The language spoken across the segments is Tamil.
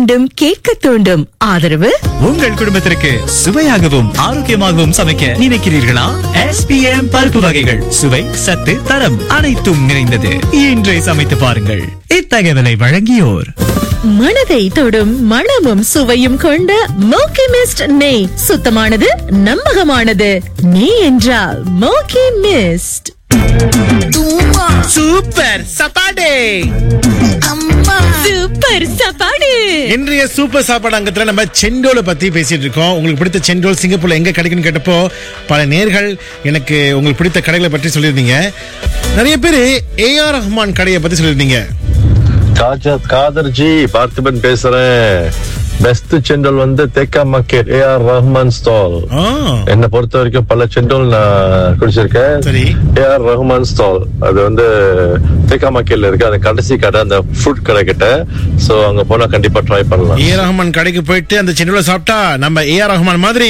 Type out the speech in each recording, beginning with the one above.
மீண்டும் கேட்க தூண்டும் ஆதரவு உங்கள் குடும்பத்திற்கு சுவையாகவும் ஆரோக்கியமாகவும் சமைக்க நினைக்கிறீர்களா எஸ்பிஎம் பருப்பு வகைகள் சுவை சத்து தரம் அனைத்தும் நிறைந்தது இன்றே சமைத்து பாருங்கள் இத்தகவலை வழங்கியோர் மனதை தொடும் மணமும் சுவையும் கொண்ட மோக்கி மிஸ்ட் நெய் சுத்தமானது நம்பகமானது நெய் என்றால் மோக்கி மிஸ்ட் சூப்பர் சப்பாடே சூப்பர் சப்பாடு இன்றைய சூப்பர் சாப்பாடு அங்கத்துல நம்ம செண்டோல பத்தி பேசிட்டு இருக்கோம் உங்களுக்கு பிடித்த செண்டோல் சிங்கப்பூர்ல எங்க கிடைக்குன்னு கேட்டப்போ பல நேர்கள் எனக்கு உங்களுக்கு பிடித்த கடைகளை பற்றி சொல்லியிருந்தீங்க நிறைய பேர் ஏஆர் ரஹ்மான் கடையை பத்தி சொல்லியிருந்தீங்க காஜத் காதர்ஜி பார்த்திபன் பேசுறேன் பெஸ்ட் செண்டல் வந்து Tekka market A R Rahman stall ஆ, என்னை பொறுத்த வரைக்கும் பல செண்டல் நான் குடிச்சிருக்கேன் சரி. ஏ ஆர் ரஹ்மான் ஸ்டால் அது வந்து தேக்கா மார்க்கெட்ல இருக்கு அது கடைசி கடை அந்த ஃபுட் கடை கிட்ட சோ அங்க போனா கண்டிப்பா ட்ரை பண்ணலாம் ஏ ரஹ்மான் கடைக்கு போயிட்டு அந்த செண்டோல சாப்பிட்டா நம்ம ஏஆர் ரஹ்மான் மாதிரி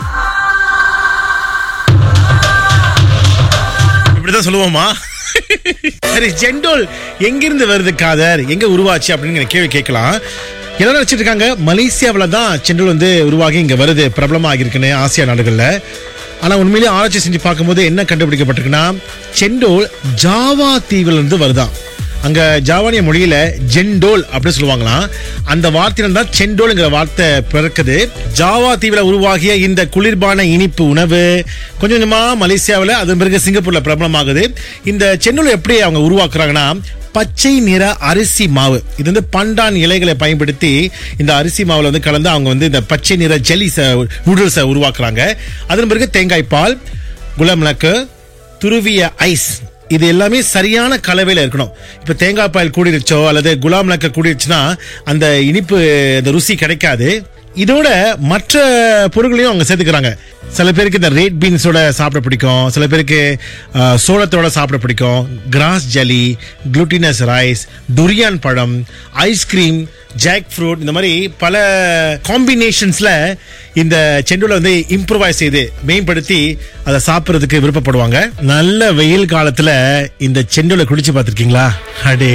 இப்படிதான் சொல்லுவோமா சரி செண்டோல் எங்கிருந்து வருது காதர் எங்க உருவாச்சு அப்படின்னு எனக்கு கேள்வி கேட்கலாம் எல்லாரும் நினைச்சிட்டு இருக்காங்க மலேசியாவில் தான் செண்டோல் வந்து உருவாகி இங்க வருது பிரபலமா ஆகியிருக்குன்னு ஆசியா நாடுகள்ல ஆனா உண்மையிலேயே ஆராய்ச்சி செஞ்சு பார்க்கும்போது என்ன கண்டுபிடிக்கப்பட்டிருக்குன்னா செண்டோல் ஜாவா தீவுல இருந்து வருதான் அங்க ஜாவானிய மொழியில ஜெண்டோல் அப்படி சொல்லுவாங்களாம் அந்த வார்த்தையில தான் செண்டோல்ங்கிற வார்த்தை பிறக்குது ஜாவா தீவுல உருவாகிய இந்த குளிர்பான இனிப்பு உணவு கொஞ்சம் கொஞ்சமா மலேசியாவில் அதன் பிறகு சிங்கப்பூர்ல பிரபலமாகுது இந்த செண்டோல் எப்படி அவங்க உருவாக்குறாங்கன்னா பச்சை நிற அரிசி மாவு இது வந்து பண்டான் இலைகளை பயன்படுத்தி இந்த அரிசி மாவுல வந்து கலந்து அவங்க வந்து இந்த பச்சை நிற ஜெலி நூடுல்ஸை உருவாக்குறாங்க அதன் பிறகு தேங்காய் பால் குலமிளக்கு துருவிய ஐஸ் இது எல்லாமே சரியான கலவையில இருக்கணும் இப்ப தேங்காய் பால் கூடிருச்சோ அல்லது குலாம் லக்க கூடிருச்சுன்னா அந்த இனிப்பு அந்த ருசி கிடைக்காது இதோட மற்ற பொருட்களையும் அவங்க சேர்த்துக்கிறாங்க சில பேருக்கு இந்த ரேட் பீன்ஸோட சாப்பிட பிடிக்கும் சில பேருக்கு அஹ், சோளத்தோட சாப்பிட பிடிக்கும் கிராஸ் ஜலி குளுட்டினஸ் ரைஸ் துரியான் பழம் ஐஸ்கிரீம் ஜாக் ஃப்ரூட் இந்த மாதிரி பல காம்பினேஷன்ஸ்ல இந்த செண்டுல வந்து இம்ப்ரூவைஸ் செய்து மேம்படுத்தி அதை சாப்பிட்றதுக்கு விருப்பப்படுவாங்க நல்ல வெயில் காலத்துல இந்த செண்டுல குடிச்சு பார்த்திருக்கீங்களா அடே